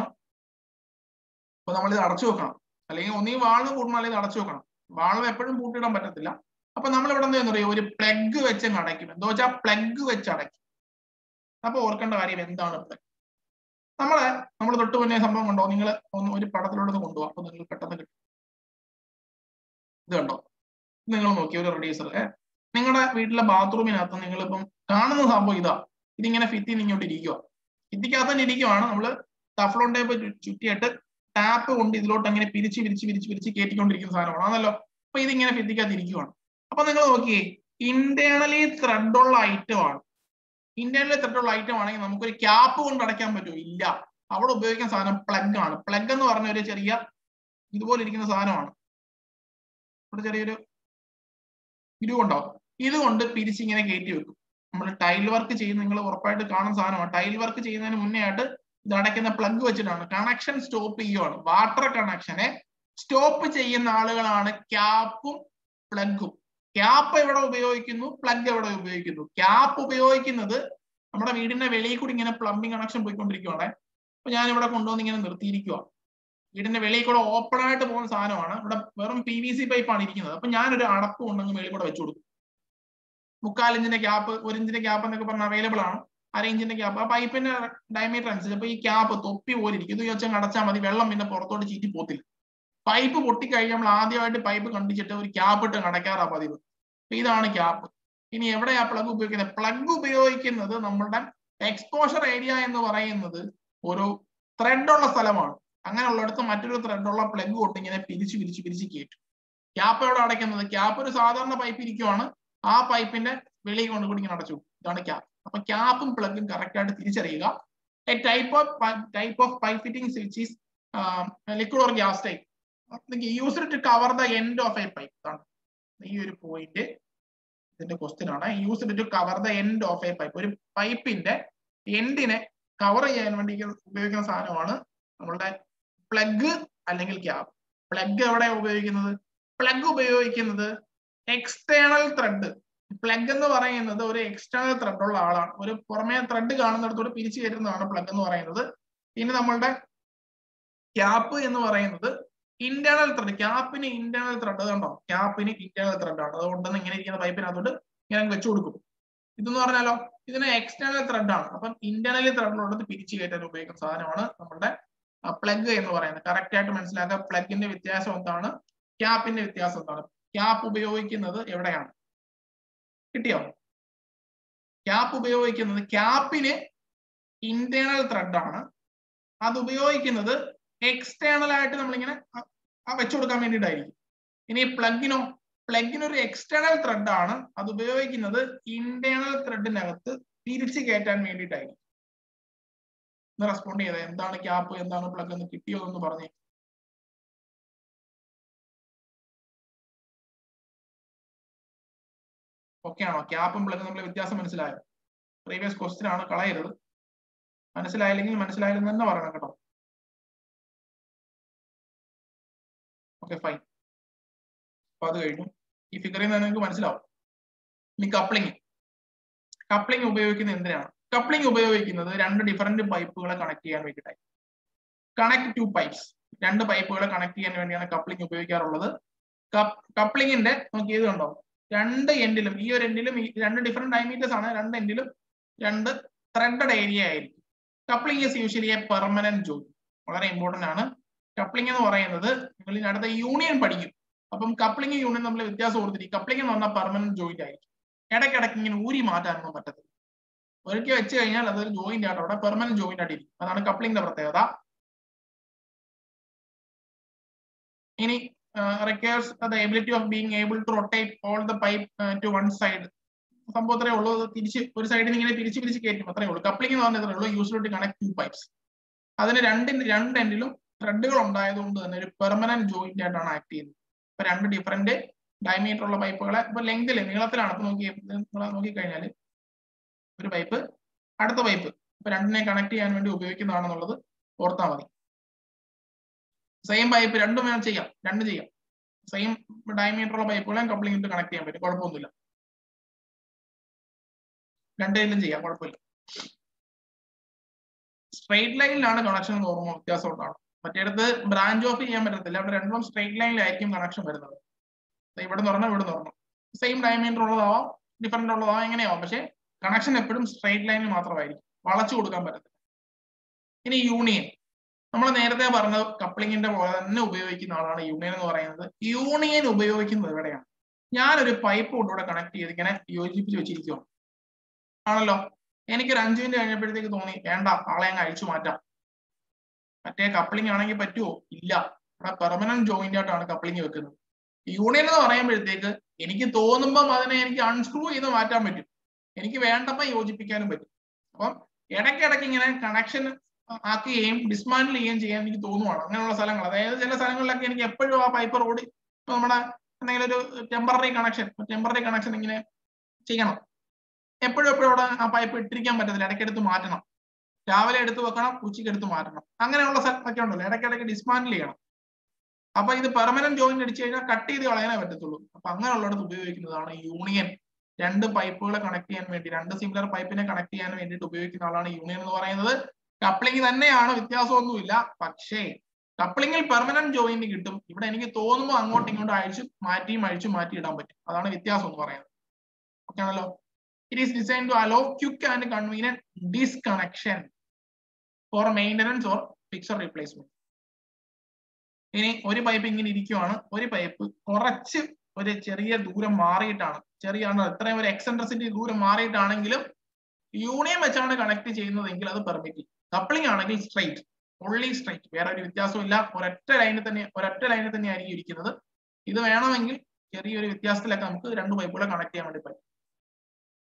അപ്പൊ നമ്മൾ ഇത് അടച്ചു വെക്കണം അല്ലെങ്കിൽ ഒന്നീ വാൾവ് കൂടണം അല്ലെങ്കിൽ അടച്ചു വെക്കണം വാൾവ് എപ്പോഴും പൂട്ടിയിടാൻ പറ്റത്തില്ല അപ്പൊ നമ്മൾ ഇവിടെ എന്താ പറയുക ഒരു പ്ലഗ് വെച്ച് അടയ്ക്കും എന്താ വെച്ചാൽ പ്ലഗ് വെച്ച് അടയ്ക്കും അപ്പൊ ഓർക്കേണ്ട കാര്യം എന്താണ് പ്ലഗ് നമ്മളെ നമ്മൾ തൊട്ട് മുന്നേ സംഭവം കണ്ടോ നിങ്ങൾ ഒന്ന് ഒരു പടത്തിലോട്ട് കൊണ്ടുപോകാം അപ്പൊ നിങ്ങൾ പെട്ടെന്ന് കിട്ടും ഇത് കണ്ടോ നിങ്ങൾ നോക്കി ഒരു റെഡ്യൂസർ നിങ്ങളുടെ വീട്ടിലെ ബാത്റൂമിനകത്ത് നിങ്ങളിപ്പം കാണുന്ന സംഭവം ഇതാ ഇതിങ്ങനെ ഫിറ്റി ഇങ്ങോട്ട് ഇരിക്കുക ഫിറ്റിക്കകത്ത് തന്നെ ഇരിക്കുവാണ് നമ്മൾ ടഫ്ലോൺ ടൈപ്പ് ചുറ്റിയിട്ട് ടാപ്പ് കൊണ്ട് ഇതിലോട്ട് അങ്ങനെ പിരിച്ച് പിരിച്ച് പിരിച്ച് പിരിച്ച് കയറ്റിക്കൊണ്ടിരിക്കുന്ന സാധനമാണ് ആണല്ലോ അപ്പൊ ഇതിങ്ങനെ ഫിറ്റിക്കകത്ത് ഇരിക്കുവാണ് അപ്പൊ നിങ്ങൾ നോക്കിയേ ഇന്റേണലി ത്രെഡുള്ള ഐറ്റം ആണ് ഇന്റേണലി ത്രെഡുള്ള ഐറ്റം ആണെങ്കിൽ നമുക്കൊരു ക്യാപ്പ് കൊണ്ട് അടയ്ക്കാൻ പറ്റുമോ ഇല്ല അവിടെ ഉപയോഗിക്കുന്ന സാധനം പ്ലഗ് ആണ് പ്ലഗ് എന്ന് പറഞ്ഞ ഒരു ചെറിയ ഇതുപോലെ ഇരിക്കുന്ന സാധനമാണ് ഇവിടെ ചെറിയൊരു ഗ്രൂ ഉണ്ടാവും ഇതുകൊണ്ട് പിരിച്ചിങ്ങനെ കയറ്റി വെക്കും നമ്മൾ ടൈൽ വർക്ക് ചെയ്യുന്ന നിങ്ങൾ ഉറപ്പായിട്ട് കാണുന്ന സാധനമാണ് ടൈൽ വർക്ക് ചെയ്യുന്നതിന് മുന്നേ ആയിട്ട് ഇത് അടയ്ക്കുന്ന പ്ലഗ് വെച്ചിട്ടാണ് കണക്ഷൻ സ്റ്റോപ്പ് ചെയ്യുവാണ് വാട്ടർ കണക്ഷനെ സ്റ്റോപ്പ് ചെയ്യുന്ന ആളുകളാണ് ക്യാപ്പും പ്ലഗും ക്യാപ്പ് എവിടെ ഉപയോഗിക്കുന്നു പ്ലഗ് എവിടെ ഉപയോഗിക്കുന്നു ക്യാപ്പ് ഉപയോഗിക്കുന്നത് നമ്മുടെ വീടിന്റെ വെളിയിൽ കൂടി ഇങ്ങനെ പ്ലംബിംഗ് കണക്ഷൻ പോയിക്കൊണ്ടിരിക്കുവാണ് അപ്പൊ ഞാൻ ഇവിടെ കൊണ്ടുവന്ന് ഇങ്ങനെ നിർത്തിയിരിക്കുക വീടിന്റെ വെളിയിൽ കൂടെ ഓപ്പൺ ആയിട്ട് പോകുന്ന സാധനമാണ് ഇവിടെ വെറും പി വി സി പൈപ്പാണ് ഇരിക്കുന്നത് അപ്പൊ ഞാനൊരു അടപ്പ് കൊണ്ടങ്ങ് വെളിയിൽ കൂടെ വെച്ചു കൊടുക്കും മുക്കാൽ ഇഞ്ചിന്റെ ക്യാപ്പ് ഒരു ഇഞ്ചിന്റെ ക്യാപ്പ് എന്നൊക്കെ പറഞ്ഞാൽ അവൈലബിൾ ആണ് അര ഇഞ്ചിന്റെ ക്യാപ്പ് ആ പൈപ്പിന്റെ ഡയമീറ്റർ അനുസരിച്ച് അപ്പൊ ഈ ക്യാപ്പ് തൊപ്പി പോലെ ഇരിക്കും ഇത് ചോദിച്ചാൽ അടച്ചാൽ മതി വെള്ളം പിന്നെ പുറത്തോട്ട് ചീറ്റി പോത്തില്ല പൈപ്പ് പൊട്ടിക്കഴിഞ്ഞാൽ നമ്മൾ ആദ്യമായിട്ട് പൈപ്പ് കണ്ടിച്ചിട്ട് ഒരു ക്യാപ്പ് ഇട്ട് അടയ്ക്കാറാ പതിവ് അപ്പൊ ഇതാണ് ക്യാപ്പ് ഇനി എവിടെയാ പ്ലഗ് ഉപയോഗിക്കുന്നത് പ്ലഗ് ഉപയോഗിക്കുന്നത് നമ്മുടെ എക്സ്പോഷർ ഏരിയ എന്ന് പറയുന്നത് ഒരു ത്രെഡ് ഉള്ള സ്ഥലമാണ് അങ്ങനെയുള്ളിടത്ത് മറ്റൊരു ത്രെഡ് ഉള്ള പ്ലഗ് കൊണ്ട് ഇങ്ങനെ പിരിച്ച് പിരിച്ച് പിരിച്ച് കയറ്റും ക്യാപ്പ് എവിടെ അടയ്ക്കുന്നത് ക്യാപ്പ് ഒരു സാധാരണ പൈപ്പ് ഇരിക്കുവാണ് ആ പൈപ്പിന്റെ വെളിയിൽ കൊണ്ട് കൂടി ഇങ്ങനെ അടച്ചു ഇതാണ് ക്യാപ്പ് അപ്പൊ ക്യാപ്പും പ്ലഗും കറക്റ്റ് ആയിട്ട് തിരിച്ചറിയുക a type of type of pipe fitting which is liquid or gas type used to cover the end of a pipe ഇതാണ് ഈ ഒരു പോയിന്റ് ഇതിന്റെ ക്വസ്റ്റ്യൻ ആണ് used to cover the end of a pipe ഒരു പൈപ്പിന്റെ എൻഡിനെ cover ചെയ്യാൻ വേണ്ടി ഉപയോഗിക്കുന്ന സാധനമാണ് നമ്മളുടെ പ്ലഗ് അല്ലെങ്കിൽ ക്യാപ്പ് പ്ലഗ് എവിടെ ഉപയോഗിക്കുന്നത് പ്ലഗ് ഉപയോഗിക്കുന്നത് എക്സ്റ്റേണൽ ത്രെഡ് പ്ലഗ് എന്ന് പറയുന്നത് ഒരു എക്സ്റ്റേണൽ ത്രെഡ് ഉള്ള ആളാണ് ഒരു പുറമേ ത്രെഡ് കാണുന്നിടത്തോട് പിരിച്ചു കയറ്റുന്നതാണ് പ്ലഗ് എന്ന് പറയുന്നത് ഇനി നമ്മളുടെ ക്യാപ്പ് എന്ന് പറയുന്നത് ഇന്റേണൽ ത്രെഡ് ക്യാപ്പിന് ഇന്റേണൽ ത്രെഡ് കണ്ടോ ക്യാപ്പിന് ഇന്റേണൽ ത്രെഡ് ആണ് അതുകൊണ്ടെന്ന് ഇങ്ങനെ ഇരിക്കുന്ന പൈപ്പിനകത്തോട്ട് ഇങ്ങനെ വെച്ചു കൊടുക്കും ഇതെന്ന് പറഞ്ഞാലോ ഇതിന് എക്സ്റ്റേണൽ ത്രെഡ് ആണ് അപ്പം ഇന്റേണലി ത്രെഡിലുള്ളത് പിരിച്ചു കയറ്റാൻ ഉപയോഗിക്കുന്ന സാധനമാണ് നമ്മുടെ പ്ലഗ് എന്ന് പറയുന്നത് കറക്റ്റ് ആയിട്ട് മനസ്സിലാക്കുക പ്ലഗിന്റെ വ്യത്യാസം എന്താണ് ക്യാപ്പിന്റെ വ്യത്യാസം എന്താണ് ക്യാപ്പ് ഉപയോഗിക്കുന്നത് എവിടെയാണ് കിട്ടിയോ ക്യാപ്പ് ഉപയോഗിക്കുന്നത് ക്യാപ്പിന് ഇന്റേണൽ ത്രെഡ് ആണ് അത് ഉപയോഗിക്കുന്നത് എക്സ്റ്റേണൽ ആയിട്ട് നമ്മളിങ്ങനെ വെച്ചു കൊടുക്കാൻ വേണ്ടിയിട്ടായിരിക്കും ഇനി പ്ലഗിനോ പ്ലഗിന് ഒരു എക്സ്റ്റേണൽ ത്രെഡ് ആണ് അത് ഉപയോഗിക്കുന്നത് ഇന്റേണൽ ത്രെഡിനകത്ത് തിരിച്ചു കയറ്റാൻ വേണ്ടിയിട്ടായിരിക്കും ഒന്ന് റെസ്പോണ്ട് ചെയ്തത് എന്താണ് ക്യാപ്പ് എന്താണ് പ്ലഗ് എന്ന് കിട്ടിയോ എന്ന് പറഞ്ഞേ ഓക്കെ ആണോ ക്യാപ്പും പ്ലഗും തമ്മിൽ വ്യത്യാസം മനസ്സിലായോ പ്രീവിയസ് ക്വസ്റ്റ്യൻ ആണ് കളയരുത് മനസ്സിലായില്ലെങ്കിൽ മനസ്സിലായില്ലെന്ന് തന്നെ പറയണം കേട്ടോ ഓക്കെ ഫൈൻ അപ്പൊ അത് കഴിഞ്ഞു ഈ ഫിഗറിൽ നിന്ന് നിങ്ങൾക്ക് മനസ്സിലാവും ഇനി കപ്ലിംഗ് കപ്ലിംഗ് ഉപയോഗിക്കുന്നത് എന്തിനാണ് കപ്ലിംഗ് ഉപയോഗിക്കുന്നത് രണ്ട് ഡിഫറെന്റ് പൈപ്പുകളെ കണക്ട് ചെയ്യാൻ വേണ്ടിയിട്ടായി കണക്ട് ടു പൈപ്സ് രണ്ട് പൈപ്പുകളെ കണക്ട് ചെയ്യാൻ വേണ്ടിയാണ് കപ്ലിംഗ് ഉപയോഗിക്കാറുള്ളത് കപ്ലിംഗിന്റെ നമുക്ക് ഇത് കണ്ടോ രണ്ട് എൻഡിലും ഈ ഒരു എൻഡിലും ഈ രണ്ട് ഡിഫറെന്റ് ഡയമീറ്റേഴ്സ് ആണ് രണ്ട് എൻഡിലും രണ്ട് ത്രെഡഡ് ഏരിയ ആയിരിക്കും coupling is usually a permanent join വളരെ ഇമ്പോർട്ടന്റ് ആണ് കപ്ലിംഗ് എന്ന് പറയുന്നത് നിങ്ങൾ ഇനി അടുത്ത യൂണിയൻ പഠിക്കും അപ്പം കപ്ലിംഗ് യൂണിയൻ നമ്മൾ വ്യത്യാസം ഓർത്തിരിക്കും കപ്ലിംഗ് എന്ന് പറഞ്ഞാൽ പെർമനന്റ് ജോയിന്റ് ആയിരിക്കും ഇടയ്ക്കിടയ്ക്ക് ഇങ്ങനെ ഊരി മാറ്റാനൊന്നും പറ്റത്തില്ല ഒരിക്കൽ വെച്ച് കഴിഞ്ഞാൽ അതൊരു ജോയിന്റ് ആയിട്ട് അവിടെ പെർമനന്റ് ജോയിന്റ് ആയിട്ടിരിക്കും അതാണ് കപ്ലിംഗിന്റെ പ്രത്യേകത ഇനി requires the ability of being able to rotate all the pipe to one side സംഭവം അത്രേ ഉള്ളൂ തിരിച്ച് ഒരു സൈഡിൽ നിന്ന് ഇങ്ങനെ തിരിച്ച് പിരിച്ച് കയറ്റും അത്രേ ഉള്ളൂ കപ്ലിംഗ് എന്ന് പറഞ്ഞാൽ ഉള്ളൂ useful to connect two pipes അതിന് രണ്ടിന് രണ്ട് എൻഡിലും ത്രെഡുകൾ ഉണ്ടായതുകൊണ്ട് തന്നെ ഒരു പെർമനന്റ് ജോയിന്റ് ആയിട്ടാണ് ആക്ട് ചെയ്യുന്നത് ഇപ്പൊ രണ്ട് ഡിഫറെന്റ് ഡയമീറ്റർ ഉള്ള പൈപ്പുകളെ ഇപ്പൊ ലെങ്തിൽ നീളത്തിലാണ് ഇപ്പൊ നോക്കി നിങ്ങൾ നോക്കിക്കഴിഞ്ഞാൽ ഒരു പൈപ്പ് അടുത്ത പൈപ്പ് ഇപ്പൊ രണ്ടിനെ കണക്ട് ചെയ്യാൻ വേണ്ടി ഉപയോഗിക്കുന്നതാണെന്നുള്ളത് ഓർത്താൽ മതി സെയിം പൈപ്പ് രണ്ടും വേണം ചെയ്യാം രണ്ടും ചെയ്യാം സെയിം ഡയമീറ്റർ ഉള്ള പൈപ്പുകളെ കപ്ലിംഗ് ഇട്ട് കണക്ട് ചെയ്യാൻ പറ്റും കുഴപ്പമൊന്നുമില്ല രണ്ടിലും ചെയ്യാം കുഴപ്പമില്ല സ്ട്രെയിറ്റ് ലൈനിലാണ് കണക്ഷൻ എന്ന് ഓർമ്മ വ്യത്യാസം ഉണ്ടാവും മറ്റേടത്ത് ബ്രാഞ്ച് ഓഫ് ചെയ്യാൻ പറ്റത്തില്ല അവിടെ രണ്ടും സ്ട്രെയിറ്റ് ലൈനിലായിരിക്കും കണക്ഷൻ വരുന്നത് ഇവിടെ നിന്ന് പറഞ്ഞാൽ ഇവിടെ നിന്ന് പറഞ്ഞു സെയിം ഡയമീറ്റർ ഉള്ളതാവാം ഡിഫറെന്റ് ഉള്ളതാവാം എങ്ങനെയാവാം പക്ഷെ കണക്ഷൻ എപ്പോഴും സ്ട്രെയിറ്റ് ലൈനിൽ മാത്രമായിരിക്കും വളച്ചു കൊടുക്കാൻ പറ്റത്തില്ല ഇനി യൂണിയൻ നമ്മൾ നേരത്തെ പറഞ്ഞ കപ്ലിങ്ങിന്റെ പോലെ തന്നെ ഉപയോഗിക്കുന്ന ആളാണ് യൂണിയൻ എന്ന് പറയുന്നത് യൂണിയൻ ഉപയോഗിക്കുന്നത് എവിടെയാണ് ഞാനൊരു പൈപ്പ് കൊണ്ടുകൂടെ കണക്ട് ചെയ്ത് ഇങ്ങനെ യോജിപ്പിച്ച് വെച്ചിരിക്കുവാണ് ആണല്ലോ എനിക്കൊരു അഞ്ചു മിനിറ്റ് കഴിഞ്ഞപ്പോഴത്തേക്ക് തോന്നി വേണ്ട ആളെ അങ്ങ് അഴിച്ചു മാറ്റാം മറ്റേ കപ്ലിംഗ് ആണെങ്കിൽ പറ്റുമോ ഇല്ല ഇവിടെ പെർമനന്റ് ജോയിന്റ് ആയിട്ടാണ് കപ്ലിംഗ് വെക്കുന്നത് യൂണിയൻ എന്ന് പറയുമ്പോഴത്തേക്ക് എനിക്ക് തോന്നുമ്പം അതിനെ എനിക്ക് അൺസ്ക്രൂ ചെയ്ത് മാറ്റാൻ പറ്റും എനിക്ക് വേണ്ടപ്പോൾ യോജിപ്പിക്കാനും പറ്റും അപ്പം ഇടയ്ക്കിടയ്ക്ക് ഇങ്ങനെ കണക്ഷൻ ആക്കുകയും ഡിസ്മാൻഡിൽ ചെയ്യുകയും ചെയ്യാൻ എനിക്ക് തോന്നുവാണ് അങ്ങനെയുള്ള സ്ഥലങ്ങൾ അതായത് ചില സ്ഥലങ്ങളിലൊക്കെ എനിക്ക് എപ്പോഴും ആ പൈപ്പ് റോഡ് നമ്മുടെ എന്തെങ്കിലും ഒരു ടെമ്പററി കണക്ഷൻ ടെമ്പററി കണക്ഷൻ ഇങ്ങനെ ചെയ്യണം എപ്പോഴും എപ്പോഴും അവിടെ ആ പൈപ്പ് ഇട്ടിരിക്കാൻ പറ്റത്തില്ല ഇടയ്ക്കെടുത്ത് മാറ്റണം രാവിലെ എടുത്ത് വെക്കണം ഉച്ചയ്ക്ക് എടുത്ത് മാറ്റണം അങ്ങനെയുള്ള സ്ഥലത്തൊക്കെ ഉണ്ടല്ലോ ഇടയ്ക്കിടയ്ക്ക് ഡിസ്മാൻഡിൽ ചെയ്യണം അപ്പൊ ഇത് പെർമനന്റ് ജോയിന്റ് അടിച്ചു കഴിഞ്ഞാൽ കട്ട് ചെയ്ത് കളയാനേ പറ്റത്തുള്ളൂ അപ്പൊ അങ്ങനെയുള്ളിടത്ത് ഉപയോഗിക്കുന്നതാണ് യൂണിയൻ രണ്ട് പൈപ്പുകളെ കണക്ട് ചെയ്യാൻ വേണ്ടി രണ്ട് സിമിലർ പൈപ്പിനെ കണക്ട് ചെയ്യാൻ വേണ്ടിയിട്ട് ഉപയോഗിക്കുന്ന ആളാണ് യൂണിയൻ എന്ന് പറയുന്നത് കപ്ലിംഗ് തന്നെയാണ് വ്യത്യാസമൊന്നുമില്ല പക്ഷേ കപ്ലിംഗിൽ പെർമനന്റ് ജോയിന്റ് കിട്ടും ഇവിടെ എനിക്ക് തോന്നുമ്പോൾ അങ്ങോട്ടും ഇങ്ങോട്ടും അഴിച്ചു മാറ്റിയും അഴിച്ചു മാറ്റി ഇടാൻ പറ്റും അതാണ് വ്യത്യാസം എന്ന് പറയുന്നത് ഓക്കെ ആണല്ലോ it is design to allow quick and convenient disconnection for maintenance or fixer replacement ഇനി ഒരു പൈപ്പ് ഇങ്ങനെ ഇരിക്കുവാണ് ഒരു പൈപ്പ് കുറച്ച് ഒരു ചെറിയ ദൂരം മാറിയിട്ടാണ് ചെറിയ എത്രയും ഒരു എക്സെൻട്രസിറ്റി ദൂരം മാറിയിട്ടാണെങ്കിലും യൂണിയൻ വെച്ചാണ് കണക്ട് ചെയ്യുന്നതെങ്കിൽ അത് പെർമിറ്റ് കപ്ലിംഗ് ആണെങ്കിൽ സ്ട്രൈറ്റ് ഒള്ളി സ്ട്രൈറ്റ് വേറെ ഒരു വ്യത്യാസമില്ല ഒരൊറ്റ ലൈനിൽ തന്നെ ഒരൊറ്റ ലൈനിൽ തന്നെ ആയിരിക്കും ഇരിക്കുന്നത് ഇത് വേണമെങ്കിൽ ചെറിയൊരു വ്യത്യാസത്തിലൊക്കെ നമുക്ക് രണ്ട് പൈപ്പുകളെ കണക്ട് ചെയ്യാൻ വേണ്ടി പറ്റും